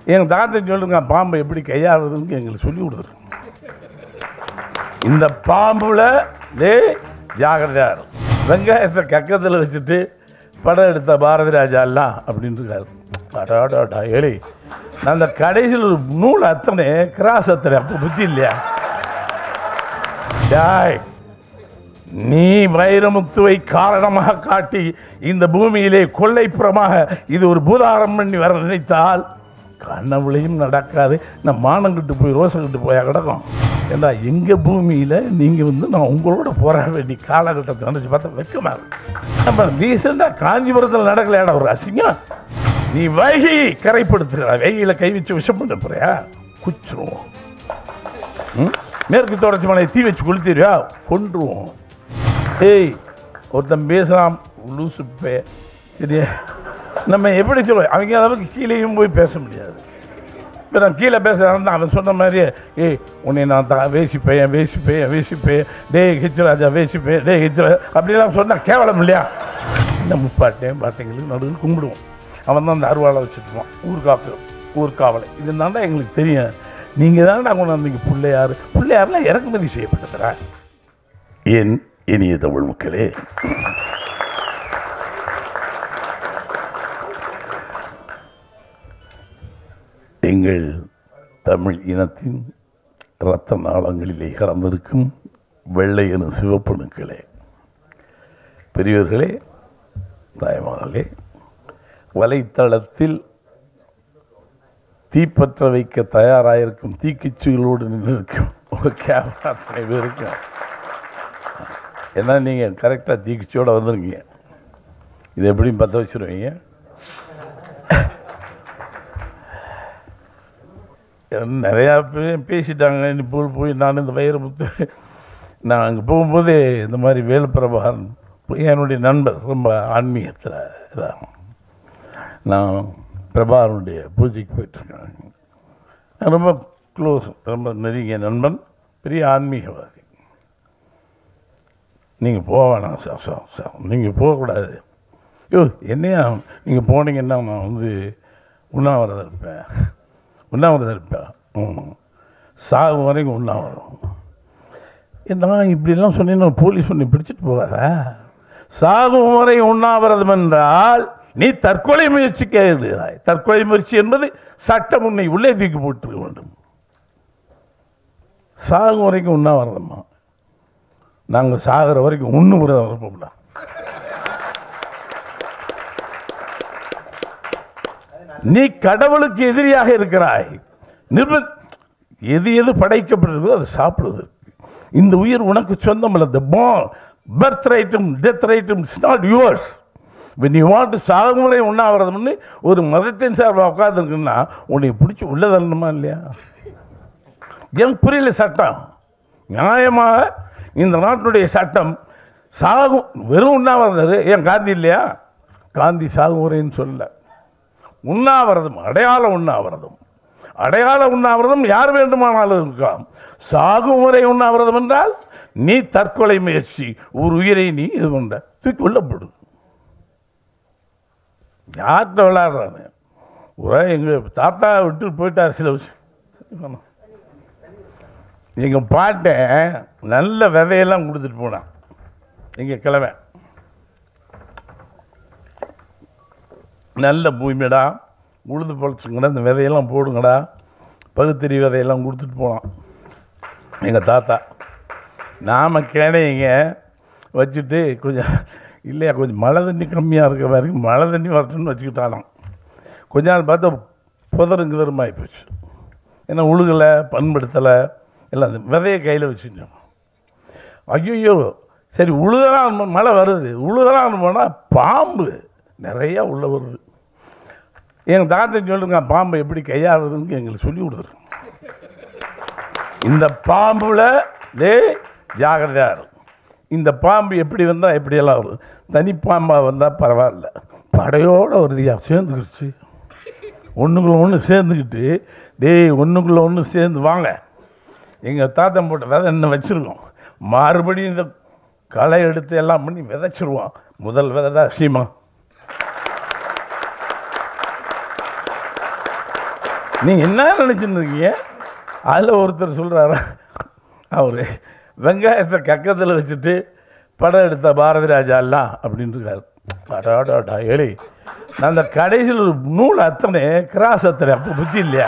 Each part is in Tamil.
எங்கள் தாத்தா சொல்லுங்க பாம்பை எப்படி கையாளுறதுன்னு எங்களுக்கு சொல்லி கொடுத்துரு இந்த பாம்புல டே ஜாகிரதையா இருக்கும் வெங்காயத்தை கக்கத்தில் வச்சுட்டு படம் எடுத்த பாரதி ராஜா எல்லாம் அப்படின்னு இருக்காரு அடாடாடா ஏழை நான் அந்த கடைசியில் ஒரு நூல் அத்தனை கிராஸ் அத்தனை அப்போ புத்தி இல்லையா டேய் நீ வைரமுத்துவை காரணமாக காட்டி இந்த பூமியிலே கொள்ளைப்புறமாக இது ஒரு பூதாரம் பண்ணி வர நினைத்தால் கனவுலையும் நடக்காது நான் மானங்கிட்டு போய் ரோசங்கிட்டு போயா கிடக்கும் ஏன்னா எங்கள் பூமியில் நீங்கள் வந்து நான் உங்களோட போராட வேண்டிய காலகட்டத்தை நினச்சி பார்த்தா வெக்கமா இருக்கு நம்ம ரீசெண்டாக காஞ்சிபுரத்தில் நடக்கலையாட ஒரு அசிங்கம் நீ வைகை கரைப்படுத்துகிற வைகையில் கை வச்சு விஷம் பண்ண போறியா குச்சிருவோம் ம்? மேற்கு தொடர்ச்சி மலை தீ வச்சு கொளுத்திடுவா கொன்றுவோம் ஏய் ஒருத்தன் பேசலாம் லூசு பே சரியா நம்ம எப்படி சொல்லுவோம் அவங்க அளவுக்கு கீழேயும் போய் பேச முடியாது இப்போ நான் கீழே பேசுகிறான் அவன் சொன்ன மாதிரியே ஏய் உன்னை நான் தான் வேசிப்பேன் வேசிப்பேன் வேசிப்பேன் டேய் ஹிச்சராஜா வேசிப்பேன் டேய் ஹிச்சராஜா அப்படிலாம் சொன்னால் கேவலம் இல்லையா இந்த முப்பாட்டையும் பாட்டைங்களுக்கு நடுவில் கும்பிடுவோம் அவன் தான் அந்த அருவாளை வச்சுக்குவான் ஊர்காப்பு ஊர்காவலை இது தான் எங்களுக்கு தெரியும் நீங்கள் தான் நான் கொண்டு வந்தீங்க பிள்ளையார் பிள்ளையார்லாம் இறக்குமதி செய்யப்பட்டதுரா என் இனிய தமிழ் மக்களே எங்கள் தமிழ் இனத்தின் இரத்த நாளங்களிலே கலந்திருக்கும் வெள்ளை எனும் சிவப்பணுக்களே பெரியவர்களே தாய்மார்களே வலைத்தளத்தில் தீப்பற்ற வைக்க தயாராயிருக்கும் தீக்குச்சிகளோடு நின்றிருக்கும் ஒரு கேமரா அத்தனை பேருக்கும் ஏன்னா நீங்கள் கரெக்டாக தீக்குச்சியோட வந்திருக்கீங்க இது எப்படியும் பற்ற வச்சிருவீங்க நிறையா பேர் பேசிட்டாங்க நீ போய் போய் நான் இந்த வைரமுத்து நான் அங்கே போகும்போதே இந்த மாதிரி வேலுப்பிரபாகரன் என்னுடைய நண்பர் ரொம்ப ஆன்மீகத்தில் இதாக நான் பிரபாகரனுடைய பூஜைக்கு போயிட்டுருக்கேன் ரொம்ப க்ளோஸ் ரொம்ப நெருங்கிய நண்பன் பெரிய ஆன்மீகவாதி நீங்கள் போக வேணாம் சார் சார் சார் நீங்கள் போகக்கூடாது ஐயோ என்னையா நீங்கள் போனீங்கன்னா நான் வந்து உண்ணாவிரதம் இருப்பேன் உண்ணாவிரதம் இருப்பேன் ம் சாகும் வரைக்கும் உண்ணாவிரதம் என்ன இப்படிலாம் சொன்னீங்கன்னா போலீஸ் ஒன்று பிடிச்சிட்டு போகாதா சாகும் வரை உண்ணாவிரதம் என்றால் நீ தற்கொலை முயற்சிக்க எழுதுகிறாய் தற்கொலை முயற்சி என்பது சட்டம் உன்னை உள்ளே தூக்கி போட்டு வேண்டும் சாகும் வரைக்கும் உண்ணாவிரதமா நாங்கள் சாகிற வரைக்கும் ஒன்று விரதம் இருப்போம்டா நீ கடவுளுக்கு எதிரியாக இருக்கிறாய் நிர்ப எது எது படைக்கப்பட்டிருக்கோ அதை சாப்பிடுவது இந்த உயிர் உனக்கு சொந்தம் இல்லை த பால் பர்த் ரைட்டும் டெத் ரைட்டும் it's not yours when you want சாகுமுறை உண்ணாவிரதம்னு ஒரு மதத்தின் சார்பாக உட்காந்துருக்குன்னா உன்னை பிடிச்சி உள்ள தள்ளணுமா இல்லையா எனக்கு புரியல சட்டம் நியாயமாக இந்த நாட்டினுடைய சட்டம் சாகும் வெறும் உண்ணாவிரதம் ஏன் காந்தி இல்லையா காந்தி சாகுமுறைன்னு சொல்ல உண்ணாவிரதம் அடையாள உண்ணாவிரதம் அடையாள உண்ணாவிரதம் யார் வேண்டுமானாலும் இருக்கலாம் சாகுமுறை உண்ணாவிரதம் என்றால் நீ தற்கொலை முயற்சி ஒரு உயிரை நீ இது கொண்ட தூக்கி உள்ள போடு யார்கிட்ட விளையாடுறானு ஒரே எங்க தாத்தா விட்டு போயிட்டார் சில விஷயம் எங்க பாட்டேன் நல்ல விதையெல்லாம் கொடுத்துட்டு போனான் எங்க கிழமை நல்ல பூமிடா உழுது பொழைச்சுங்கடா இந்த விதையெல்லாம் போடுங்கடா பகுத்தறி விதையெல்லாம் கொடுத்துட்டு போனான் எங்கள் தாத்தா நாம் கிணைங்க வச்சுட்டு கொஞ்சம் இல்லையா கொஞ்சம் மழை தண்ணி கம்மியாக இருக்க வரைக்கும் மழை தண்ணி வரட்டும்னு வச்சுக்கிட்டானாம் கொஞ்ச நாள் பார்த்தா புதரும் கிதருமாகி போச்சு ஏன்னா உழுகலை பண்படுத்தலை எல்லாம் அந்த விதையை கையில் வச்சுட்டோம் ஐயோ சரி உழுதலாம் மழை வருது உழுதலாம் போனால் பாம்பு நிறையா உள்ள வருது எங்கள் தாத்தா சொல்லுங்க பாம்பை எப்படி கையாளுறதுன்னு எங்களுக்கு சொல்லி கொடுத்துரு இந்த பாம்புல டே ஜாகிரதையா இருக்கும் இந்த பாம்பு எப்படி வந்தால் எப்படியெல்லாம் வரும் தனி பாம்பாக வந்தால் பரவாயில்ல படையோட வருதியா சேர்ந்துக்கிடுச்சு ஒன்றுக்குள்ள ஒன்று சேர்ந்துக்கிட்டு டேய் ஒன்றுக்குள்ள ஒன்று சேர்ந்து வாங்க எங்கள் தாத்தன் போட்ட விதை என்ன வச்சுருக்கோம் மறுபடியும் இந்த களை எடுத்து எல்லாம் பண்ணி விதைச்சிருவோம் முதல் விதை தான் சீமா நீங்க என்ன நினைச்சுன்னு இருக்கீங்க அதில் ஒருத்தர் சொல்றாரு அவரு வெங்காயத்தை கக்கத்தில் வச்சுட்டு படம் எடுத்த பாரதி ராஜா எல்லாம் அப்படின்னு இருக்காரு அடாடாடா ஏழை நான் அந்த கடைசியில் ஒரு நூல் அத்தனை கிராஸ் அத்தனை அப்போ புத்தி இல்லையா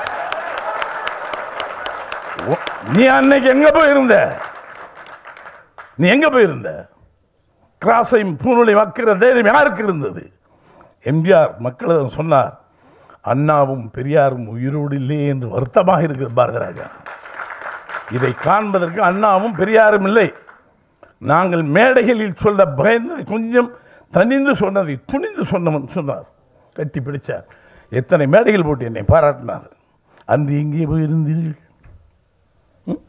ஓ- நீ அன்னைக்கு எங்க போயிருந்த நீ எங்க போயிருந்த கிராஸையும் பூநூலையும் வைக்கிற தைரியம் யாருக்கு இருந்தது எம்ஜிஆர் மக்களிடம் சொன்னார் அண்ணாவும் பெரியாரும் உயிரோடு இல்லையே என்று வருத்தமாக இருக்கிறது பாரதி ராஜா இதை காண்பதற்கு அண்ணாவும் பெரியாரும் இல்லை நாங்கள் மேடைகளில் சொல்ல பயந்து கொஞ்சம் தனிந்து சொன்னதை துணிந்து சொன்னவன் சொன்னார் கட்டி பிடிச்சார் எத்தனை மேடைகள் போட்டு என்னை பாராட்டினார் அன்று இங்கே போயிருந்தீர்கள் ம்?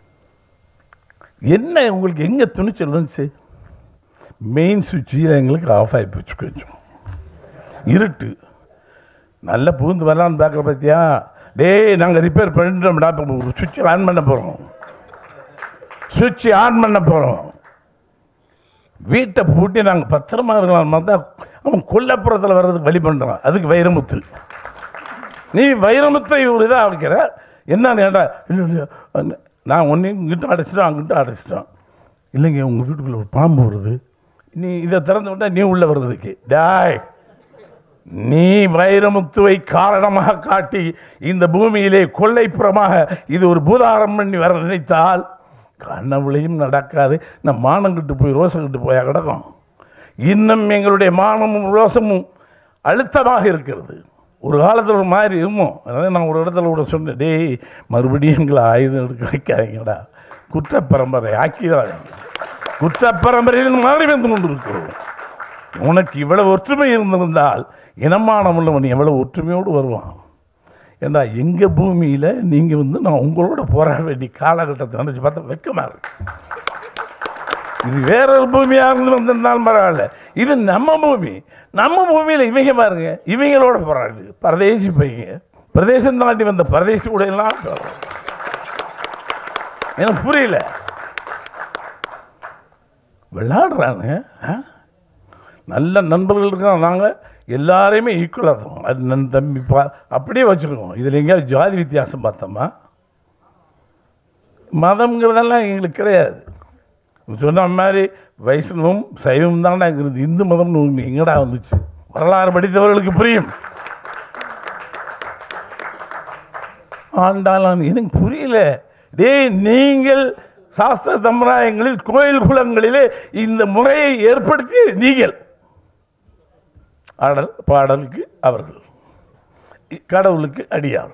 என்ன உங்களுக்கு எங்க துணிச்சல் வந்துச்சு மெயின் சுவிட்சில் எங்களுக்கு ஆஃப் ஆகி போச்சு கொஞ்சம் இருட்டு நல்ல பூந்து வரலான்னு பார்க்குற பார்த்தியா டேய் நாங்கள் ரிப்பேர் பண்ணிட்டோம்டா இப்போ சுவிட்ச் ஆன் பண்ண போகிறோம் சுவிட்ச் ஆன் பண்ண போகிறோம் வீட்டை பூட்டி நாங்கள் பத்திரமா இருக்கலாம் பார்த்தா அவன் கொல்லப்புறத்தில் வர்றதுக்கு வழி பண்ணுறான் அதுக்கு வைரமுத்து நீ வைரமுத்தை ஒரு இதாக வைக்கிற என்னன்னு ஏண்டா இல்லை இல்லை அண்ணே, நான் ஒன்று இங்கிட்ட அடைச்சிட்டோம் அங்கிட்ட அடைச்சிட்டோம் இல்லைங்க உங்கள் வீட்டுக்குள்ள ஒரு பாம்பு வருது நீ இதை திறந்து விட்டா நீ உள்ள வர்றதுக்கு டாய் நீ வைரமுத்துவை காரணமாக காட்டி இந்த பூமியிலே கொள்ளைப்புறமாக இது ஒரு பூதாரம் பண்ணி வர நினைத்தால் கனவுலையும் நடக்காது நம் மானங்கிட்டு போய் ரோசங்கிட்டு போயா கிடக்கும் இன்னும் எங்களுடைய மானமும் ரோசமும் அழுத்தமாக இருக்கிறது ஒரு காலத்தில் ஒரு மாதிரி இருமோ அதாவது நான் ஒரு இடத்துல கூட சொன்னேன் டேய் மறுபடியும் எங்களை ஆயுதம் எடுக்க வைக்காதீங்கடா குற்ற பரம்பரை ஆக்கிடாதீங்க குற்ற பரம்பரையில் மாறி வந்து கொண்டிருக்கிறோம் உனக்கு இவ்வளவு ஒற்றுமை இருந்திருந்தால் இனமானம் உள்ளவன் எவ்வளவு ஒற்றுமையோடு வருவான் ஏண்டா எங்க பூமியில நீங்க வந்து நான் உங்களோட போராட வேண்டிய காலகட்டத்தை நினைச்சு பார்த்தா வெக்கமா இருக்கு இது வேற ஒரு பூமியா இருந்து வந்திருந்தாலும் பரவாயில்ல இது நம்ம பூமி நம்ம பூமியில இவங்க பாருங்க இவங்களோட போராடு பரதேசி பையங்க பிரதேசம் தாண்டி வந்த பரதேசி கூட எல்லாம் போராடு. எனக்கு புரியல விளையாடுறாங்க ஆ? நல்ல நண்பர்கள் இருக்காங்க நாங்கள் எல்லாரையுமே ஈக்குவலாக இருக்கோம் அது நன் தம்பி பா அப்படியே வச்சுருக்கோம் இதில் எங்கேயாவது ஜாதி வித்தியாசம் பார்த்தோமா மதம்ங்கிறதெல்லாம் எங்களுக்கு கிடையாது சொன்ன மாதிரி வைஷ்ணவம் சைவம் தான் இருந்தது இந்து மதம்னு ஒண்ணு எங்கடா வந்துச்சு வரலாறு படித்தவர்களுக்கு புரியும் ஆண்டாலும் எனக்கு புரியல டேய் நீங்கள் சாஸ்திர சம்பிரதாயங்களில் கோயில் குளங்களிலே இந்த முறையை ஏற்படுத்தி நீங்கள் ஆடல் பாடலுக்கு அவர்கள் கடவுளுக்கு அடியார்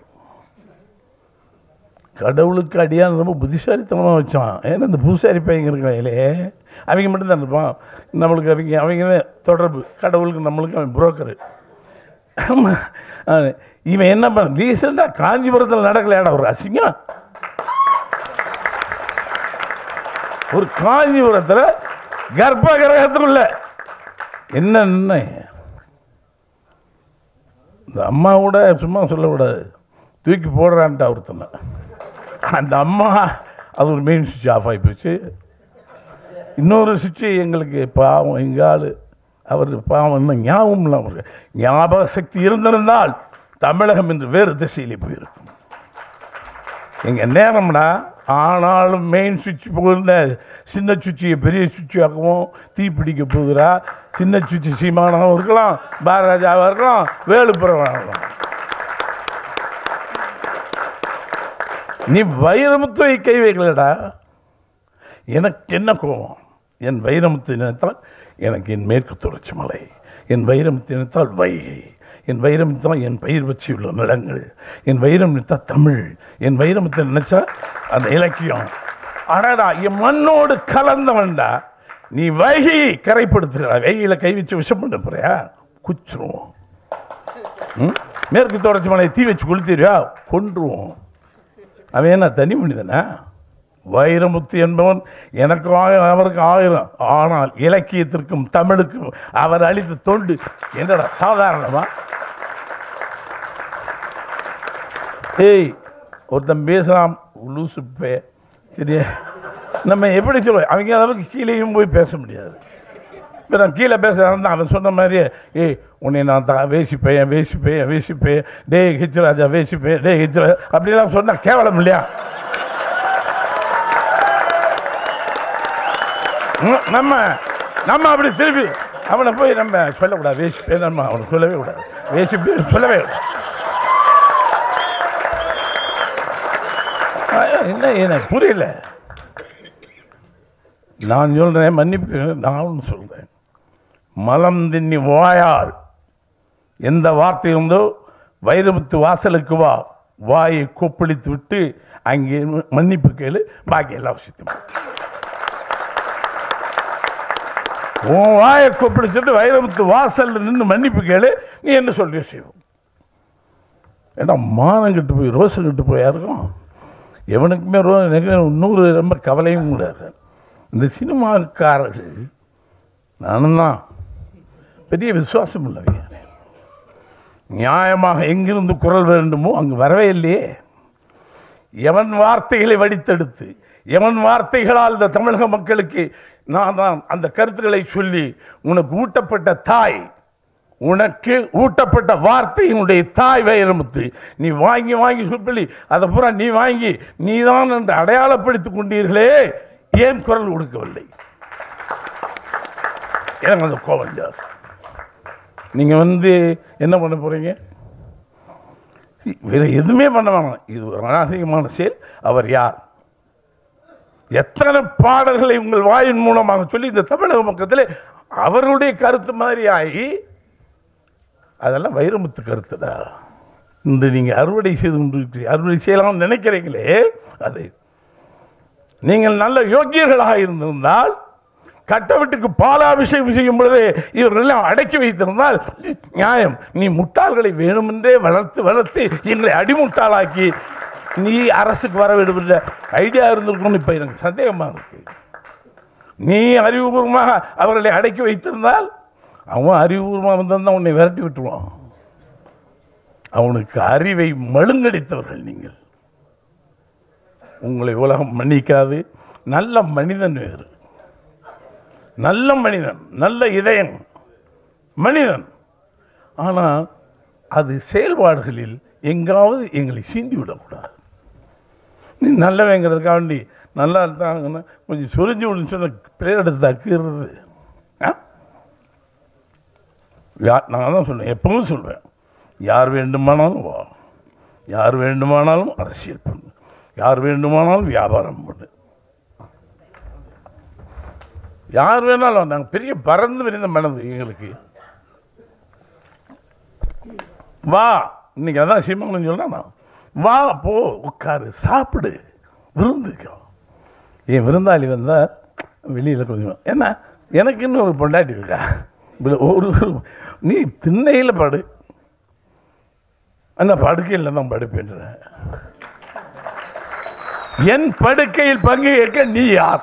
கடவுளுக்கு அடியான் ரொம்ப புத்திசாலித்தனமாக வச்சான் ஏன்னா இந்த பூசாரி பையங்க இருக்காங்களே அவங்க மட்டும்தான் இருப்பான் நம்மளுக்கு அவங்க அவங்க தான் தொடர்பு கடவுளுக்கு நம்மளுக்கு அவன் புரோக்கரு ஆமாம் இவன் என்ன பண்ண ரீசெண்டாக காஞ்சிபுரத்தில் நடக்கலையாடா ஒரு அசிங்கம் ஒரு காஞ்சிபுரத்தில் கர்ப்ப கிரகத்துக்குள்ள என்ன என்ன இந்த அம்மா கூட சும்மா சொல்லக்கூடாது தூக்கி போடுறான்ட்டு ஒருத்தனை அந்த அம்மா அது ஒரு மெயின் சுவிட்ச் ஆஃப் ஆகி போச்சு இன்னொரு சுவிட்சு எங்களுக்கு பாவம் எங்க ஆளு அவர் பாவம் இன்னும் ஞாபகம் இல்லாமல் இருக்கு. ஞாபக சக்தி இருந்திருந்தால் தமிழகம் என்று வேறு திசையிலே போயிருக்கும் எங்க நேரம்னா ஆனாலும் மெயின் சுவிட்ச் போகிற சின்ன சுவிட்சியை பெரிய சுவிட்ச் ஆக்குவோம் தீ பிடிக்க போகிறா சின்ன சுவிட்ச் சீமானாவும் இருக்கலாம் பாரராஜாவாக இருக்கலாம் வேலுப்புறவாக இருக்கலாம் நீ வைரமுத்துவை கை வைக்கலடா எனக்கு என்ன கோபம் என் வைரமுத்து நினைத்தால் எனக்கு என் மேற்கு தொடர்ச்சி மலை என் வைரமுத்து நினைத்தால் வைகை என் வைரமுத்தான் என் பயிர் வச்சு உள்ள நிலங்கள் என் வைரம் நினைத்தா தமிழ் என் வைரமுத்தை நினைச்சா அந்த இலக்கியம் அடடா என் மண்ணோடு கலந்தவன்டா நீ வைகையை கரைப்படுத்துகிறா வைகையில் கை வச்சு விஷம் பண்ண போறியா குச்சிருவோம் ம்? மேற்கு தொடர்ச்சி மலையை தீ வச்சு கொளுத்திடுவா கொன்றுவோம் அவன் என்ன தனி மனிதனா வைரமுத்து என்பவன் எனக்கு ஆயிரம் அவருக்கு ஆயிரம் ஆனால் இலக்கியத்திற்கும் தமிழுக்கும் அவர் அளித்த தொண்டு என்னடா சாதாரணமா ஏய் ஒருத்தன் பேசலாம் லூசு பே சரியா நம்ம எப்படி சொல்லுவோம் அவங்க அளவுக்கு கீழேயும் போய் பேச முடியாது இப்போ நான் கீழே பேசுகிறேன் அவன் சொன்ன மாதிரியே ஏய் உன்னை நான் தான் வேசிப்பேன் வேசிப்பேன் வேசிப்பேன் டேய் ஹிச்ராஜா வேசிப்பேன் டேய் ஹிச்ரா அப்படிலாம் சொன்னா கேவலம் இல்லையா ம், நம்ம நம்ம அப்படி திருப்பி அவனை போய் நம்ம சொல்லக்கூடாது வேசிப்பேன் நம்ம அவனை சொல்லவே கூடாது வேசிப்பேன் சொல்லவே கூடாது ஆ, என்ன எனக்கு புரியல நான் சொல்றேன் மன்னிப்பு நான் சொல்றேன் மலம் தின்னி வாயால் எந்த வார்த்தை இருந்தோ வைரமுத்து வாசலுக்கு வா வாயை கொப்பளித்து விட்டு அங்கே மன்னிப்பு கேளு பாக்கி எல்லாம் விஷயத்தையும் உன் வாயை கொப்பளிச்சுட்டு வைரமுத்து வாசல்ல நின்று மன்னிப்பு கேளு நீ என்ன சொல்றிய செய்வோம் ஏன்னா மானம் கெட்டு போய் ரோசம் கெட்டு போயா இருக்கும் எவனுக்குமே ரோ எனக்கு நூறு ரொம்ப கவலையும் கூடாது இந்த சினிமாக்காரர்கள் நானும் தான் பெரிய விசுவாசம் உள்ளவங்க நியாயமாக எங்கிருந்து குரல் வேண்டுமோ அங்கு வரவே இல்லையே எவன் வார்த்தைகளை வடித்தெடுத்து எவன் வார்த்தைகளால் இந்த தமிழக மக்களுக்கு நான் தான் அந்த கருத்துக்களை சொல்லி உனக்கு ஊட்டப்பட்ட தாய் உனக்கு ஊட்டப்பட்ட வார்த்தை உன்னுடைய தாய் வைரமுத்து நீ வாங்கி வாங்கி சொல்லி அதை பூரா நீ வாங்கி நீதான் என்று அடையாளப்படுத்திக் கொண்டீர்களே ஏன் குரல் கொடுக்கவில்லை எனக்கு அந்த கோபம் ஜாஸ்தி நீங்க வந்து என்ன பண்ண போறீங்க வேற எதுவுமே பண்ண வேணாம் இது ஒரு அநாகரிகமான செயல் அவர் யார் எத்தனை பாடல்களை உங்கள் வாயின் மூலமாக சொல்லி இந்த தமிழக மக்கத்தில் அவருடைய கருத்து மாதிரி ஆகி அதெல்லாம் வைரமுத்து கருத்துடா இந்த நீங்க அறுவடை செய்து கொண்டு அறுவடை செய்யலாம் நினைக்கிறீங்களே அது நீங்கள் நல்ல யோக்கியர்களாக இருந்திருந்தால் கட்டவிட்டுக்கு பாலாபிஷேகம் செய்யும் பொழுது இவர்களெல்லாம் அடக்கி வைத்திருந்தால் நியாயம் நீ முட்டாள்களை வேணுமென்றே வளர்த்து வளர்த்து எங்களை அடிமுட்டாளாக்கி நீ அரசுக்கு வர வேண்டும் ஐடியா இருந்திருக்கும்னு இப்ப எனக்கு சந்தேகமா இருக்கு நீ அறிவுபூர்வமாக அவர்களை அடக்கி வைத்திருந்தால் அவன் அறிவுபூர்வமாக வந்திருந்தா உன்னை விரட்டி விட்டுருவான் அவனுக்கு அறிவை மழுங்கடித்தவர்கள் நீங்கள் உங்களை உலகம் மன்னிக்காது நல்ல மனிதன் வேறு நல்ல மனிதன் நல்ல இதயம் மனிதன் ஆனால் அது செயல்பாடுகளில் எங்காவது எங்களை சீண்டி விடக்கூடாது நீ நல்லவங்கிறதுக்காக வேண்டி நல்லா இருந்தாங்கன்னா கொஞ்சம் சொரிஞ்சு விடுன்னு சொன்ன பேர் எடுத்து தக்கிறது ஆ? யா- நான் தான் சொல்லுவேன் எப்பவும் சொல்வேன் யார் வேண்டுமானாலும் வா யார் வேண்டுமானாலும் அரசியல் பண்ணு யார் வேண்டுமானாலும் வியாபாரம் பண்ணு யார் வேணாலும் நாங்கள் பெரிய பறந்து விரிந்த மனது எங்களுக்கு வா இன்னைக்கு அதான் சீமங்கலம் சொல்றேன் நான் வா போ உட்காரு சாப்பிடு விருந்துக்கோ என் விருந்தாளி வந்தா வெளியில் கொஞ்சம் என்ன எனக்கு இன்னும் ஒரு பொண்டாட்டி இருக்கா இதுல ஒரு நீ திண்ணையில் படு அந்த படுக்கையில் தான் படுப்பேன்ற என் படுக்கையில் பங்கு ஏற்க நீ யார்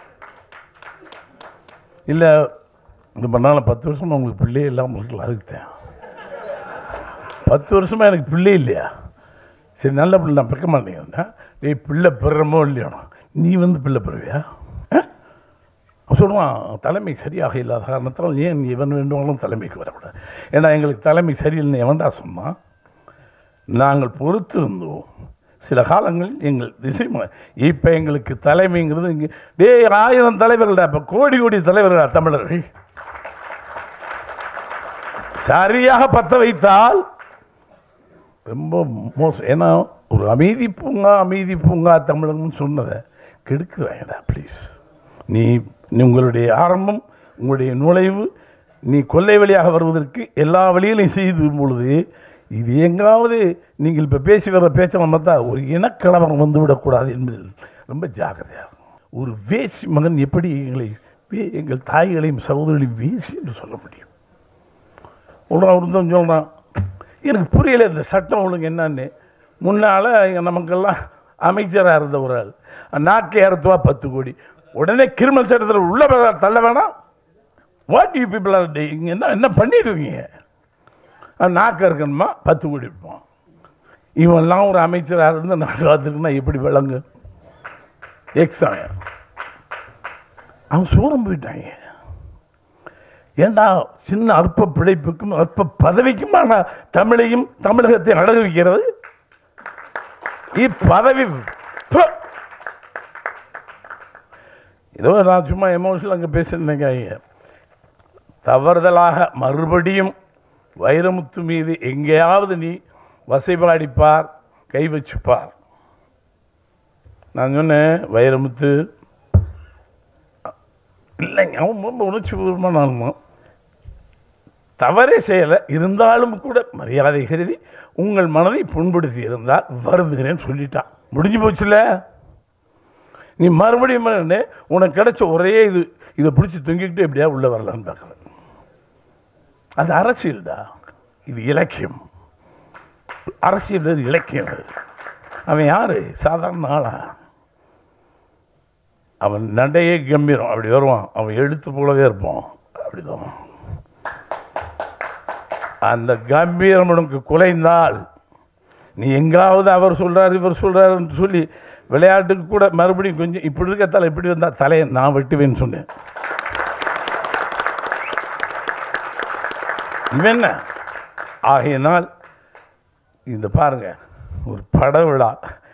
இல்ல இது பண்ணால பத்து வருஷமா உங்களுக்கு பிள்ளையே இல்லாமல் இருக்கலாம் அதுக்குத்தான் பத்து வருஷமா எனக்கு பிள்ளை இல்லையா சரி நல்ல பிள்ளை நான் பிறக்க மாட்டேங்கிறேன் டேய் பிள்ளை பெறமோ இல்லையோ நீ வந்து பிள்ளை பெறுவியா ஆ? அவன் சொல்லுவான் தலைமை சரியாக இல்லாத காரணத்தால் ஏன் இவன் வேண்டுமானாலும் தலைமைக்கு வரக்கூடாது ஏன்னா எங்களுக்கு தலைமை சரியில்லைன்னு எவன்டா சொன்னான் நாங்கள் பொறுத்திருந்தோம் சில காலங்களில் எங்கள் திசை மா- இப்ப எங்களுக்கு தலைமைங்கிறது இங்க டேய் ஆயிரம் தலைவர்கள்டா இப்ப கோடி கோடி தலைவர்களா தமிழர்கள் சரியாக பத்த வைத்தால் ரொம்ப மோசம் ஏன்னா ஒரு அமைதி பூங்கா அமைதி பூங்கா தமிழகம்னு சொன்னதை கெடுக்குறாங்கடா ப்ளீஸ் நீ நீ உங்களுடைய ஆரம்பம் உங்களுடைய நுழைவு நீ கொல்லை வழியாக வருவதற்கு எல்லா வழிகளையும் செய்து பொழுது இது எங்காவது நீங்கள் இப்போ பேசி வர பேச்ச பார்த்தா ஒரு இனக்கலவரம் வந்து விடக்கூடாது என்பதில் ரொம்ப ஜாக்கிரதையாக இருக்கும். ஒரு வேசி மகன் எப்படி எங்களை வே- எங்கள் தாய்களையும் சகோதரிகளையும் வேசி என்று சொல்ல முடியும் ஒரு ஒருத்தன் சொல்கிறான் எனக்கு புரியல இந்த சட்டம் ஒழுங்கு என்னன்னு முன்னால் நமக்கெல்லாம் அமைச்சராக இருந்த ஒரு ஆள் நாக்கை அறுத்துவா பத்து கோடி உடனே கிரிமினல் சட்டத்தில் உள்ள ப- தள்ள வேணாம் what you people are doing என்ன என்ன பண்ணிடுவீங்க நாக்கு இருக்கணுமா பத்து கோடி இருப்பான் இவன்லாம் ஒரு அமைச்சராக இருந்து நாக்கு பார்த்துருக்குன்னா எப்படி விளங்கு எக்ஸாம் அவன் சூரம் போயிட்டாங்க ஏண்டா சின்ன அற்ப பிழைப்புக்கும் அற்ப பதவிக்குமான தமிழையும் தமிழகத்தை அடகு வைக்கிறது இப்பதவி ப்பு! ஏதோ நான் சும்மா எமோஷனல் அங்கே பேசியிருந்தேங்க தவறுதலாக மறுபடியும் வைரமுத்து மீது எங்கேயாவது நீ வசைபாடிப்பார் கை வச்சுப்பார் நான் சொன்னேன் வைரமுத்து இல்லைங்க அவன் ரொம்ப உணர்ச்சி பூர்வமான ஆளுமா தவறே செய்யலை இருந்தாலும் கூட மரியாதை கருதி உங்கள் மனதை புண்படுத்தி இருந்தால் வருந்துகிறேன்னு சொல்லிட்டான் முடிஞ்சு போச்சுல நீ மறுபடியும் என்ன, உனக்கு கிடைச்ச ஒரே இது இதை பிடிச்சி தொங்கிக்கிட்டு எப்படியா உள்ள வரலான்னு பார்க்குறேன் அது அரசியல்டா இது இலக்கியம் அரசியல் வேறு இலக்கியம் வேறு. அவன் யாரு சாதாரண ஆளா அவன் நடையே கம்பீரம் அப்படி வருவான் அவன் எழுத்து போலவே இருப்பான் அப்படிதான் அந்த கம்பீரம் உனக்கு குலைந்தால் நீ எங்காவது அவர் சொல்றாரு இவர் சொல்றாருன்னு சொல்லி விளையாட்டுக்கு கூட மறுபடியும் கொஞ்சம் இப்படி இருக்க தலை இப்படி வந்தா தலையை நான் வெட்டுவேன்னு சொன்னேன் இவன் என்ன ஆகையினால் இந்த பாருங்க ஒரு பட விழா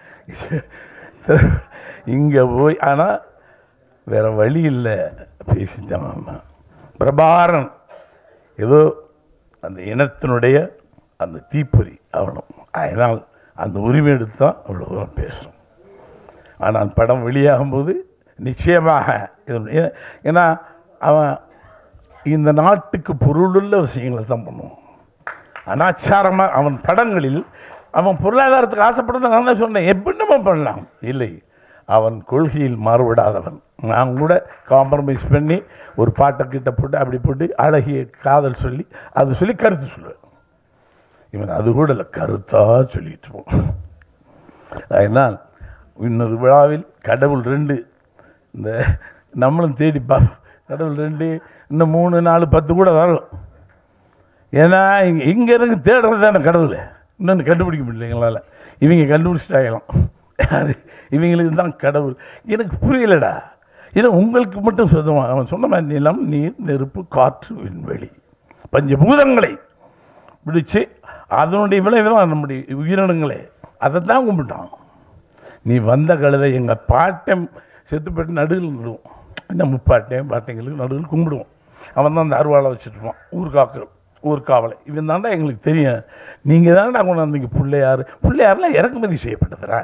இங்க போய் ஆனா வேற வழி இல்லை பேசிட்டான் அவன். பிரபாரன் ஏதோ அந்த இனத்தினுடைய அந்த தீப்பொறி அவனும் அதனால் அந்த உரிமை எடுத்து தான் அவ்வளோ தூரம் பேசணும் ஆனால் படம் வெளியாகும்போது நிச்சயமாக இது- ஏ- ஏன்னா அவன் இந்த நாட்டுக்கு பொருளுள்ள விஷயங்களை தான் பண்ணுவான் அனாச்சாரமாக அவன் படங்களில் அவன் பொருளாதாரத்துக்கு ஆசைப்படுறது நான் தான் சொன்னேன் எப்படி நம்ம பண்ணலாம் இல்லை அவன் கொள்கையில் மாறுபடாதவன் நான் கூட காம்ப்ரமைஸ் பண்ணி ஒரு பாட்டை கிட்ட போட்டு அப்படி போட்டு அழகிய காதல் சொல்லி அது சொல்லி கருத்து சொல்லுவேன் இவன் அது கூட இல்லை கருத்தாக சொல்லிட்டு போவான் அதனால் இன்னொரு விழாவில் கடவுள் ரெண்டு இந்த நம்மளும் தேடி பா கடவுள் ரெண்டு இன்னும் மூணு நாலு பத்து கூட வரலாம் ஏன்னா இங்க இங்க இருந்து தேடுறது தானே கடவுள் இன்னொன்று கண்டுபிடிக்க முடியல எங்களால் இவங்க கண்டுபிடிச்சிட்டாங்களாம் யாரு இவங்களுக்கு தான் கடவுள் எனக்கு புரியலடா இது உங்களுக்கு மட்டும் சொந்தமாக அவன் சொன்ன மாதிரி நிலம் நீர் நெருப்பு காற்று விண்வெளி பஞ்சபூதங்களை பிடிச்சு அதனுடைய விளைவு தான் நம்முடைய உயிரினங்களே அதை தான் கும்பிட்டான் நீ வந்த கழுதை எங்கள் பாட்டன் செத்து போயிட்டு நடுவில் நிடுவோம் இந்த முப்பாட்டையும் பாட்டைங்களுக்கு நடுவில் கும்பிடுவோம் அவன் தான் அந்த அருவாளை வச்சுருப்பான் ஊர்காக்கு ஊர்காவலை இவன் தாண்டா எங்களுக்கு தெரியும் நீங்கள் தானடா கொண்டாந்தீங்க பிள்ளையார் பிள்ளையார்லாம் இறக்குமதி செய்யப்பட்டதுடா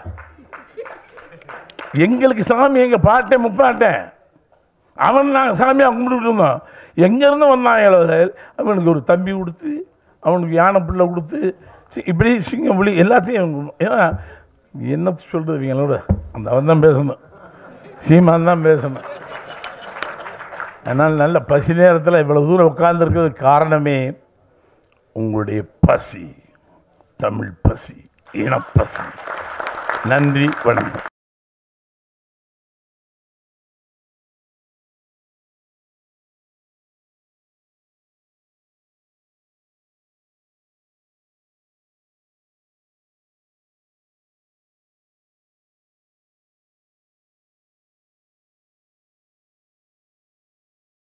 எங்களுக்கு சாமி எங்கள் பாட்டேன் முப்பாட்டேன் அவன் நாங்கள் சாமியாக கும்பிட்டுட்டு இருந்தோம் எங்கேருந்து வந்தான் இளவரசர் அவனுக்கு ஒரு தம்பி கொடுத்து அவனுக்கு யானை பிள்ளை கொடுத்து சி- இப்படி சிங்கம் புலி எல்லாத்தையும் ஏன்னா என்ன சொல்கிறது இவங்களோட அந்த அவன் தான் பேசணும் சீமான் தான் பேசணும் அதனால் நல்ல பசி நேரத்தில் இவ்வளவு தூரம் உட்கார்ந்துருக்கிறது காரணமே உங்களுடைய பசி தமிழ் பசி இனப்பசி நன்றி வணக்கம்